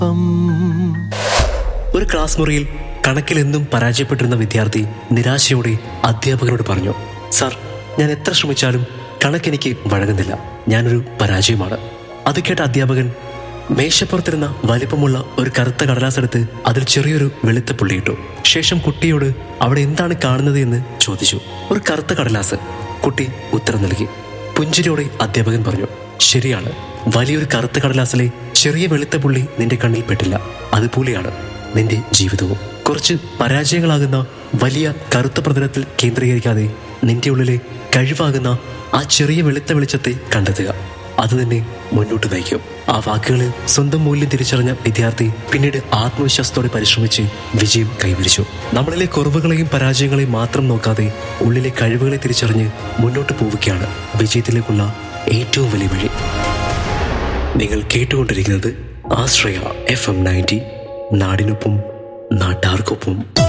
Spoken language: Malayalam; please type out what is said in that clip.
ഒരു ക്ലാസ് മുറിയിൽ കണക്കിൽ എന്നും പരാജയപ്പെട്ടിരുന്ന വിദ്യാർത്ഥി നിരാശയോടെ അധ്യാപകനോട് പറഞ്ഞു സാർ ഞാൻ എത്ര ശ്രമിച്ചാലും കണക്കെനിക്ക് വഴങ്ങുന്നില്ല ഞാനൊരു പരാജയമാണ് അത് കേട്ട അധ്യാപകൻ മേശപ്പുറത്തിരുന്ന വലിപ്പമുള്ള ഒരു കറുത്ത കടലാസ് എടുത്ത് അതിൽ ചെറിയൊരു വെളുത്ത പുള്ളിയിട്ടു ശേഷം കുട്ടിയോട് അവിടെ എന്താണ് കാണുന്നത് എന്ന് ചോദിച്ചു ഒരു കറുത്ത കടലാസ് കുട്ടി ഉത്തരം നൽകി പുഞ്ചിരിയോടെ അധ്യാപകൻ പറഞ്ഞു ശരിയാണ് വലിയൊരു കറുത്ത കടലാസിലെ ചെറിയ വെളുത്ത പുള്ളി നിന്റെ കണ്ണിൽ പെട്ടില്ല അതുപോലെയാണ് നിന്റെ ജീവിതവും കുറച്ച് പരാജയങ്ങളാകുന്ന വലിയ കറുത്ത പ്രതലത്തിൽ കേന്ദ്രീകരിക്കാതെ നിന്റെ ഉള്ളിലെ കഴിവാകുന്ന ആ ചെറിയ വെളുത്ത വെളിച്ചത്തെ കണ്ടെത്തുക അത് തന്നെ മുന്നോട്ട് നയിക്കും ആ വാക്കുകളിൽ സ്വന്തം മൂല്യം തിരിച്ചറിഞ്ഞ വിദ്യാർത്ഥി പിന്നീട് ആത്മവിശ്വാസത്തോടെ പരിശ്രമിച്ച് വിജയം കൈവരിച്ചു നമ്മളിലെ കുറവുകളെയും പരാജയങ്ങളെയും മാത്രം നോക്കാതെ ഉള്ളിലെ കഴിവുകളെ തിരിച്ചറിഞ്ഞ് മുന്നോട്ട് പോവുകയാണ് വിജയത്തിലേക്കുള്ള ഏറ്റവും വലിയ വഴി നിങ്ങൾ കേട്ടുകൊണ്ടിരിക്കുന്നത് ആശ്രയ എഫ് എം നയൻറ്റി നാടിനൊപ്പം നാട്ടാർക്കൊപ്പം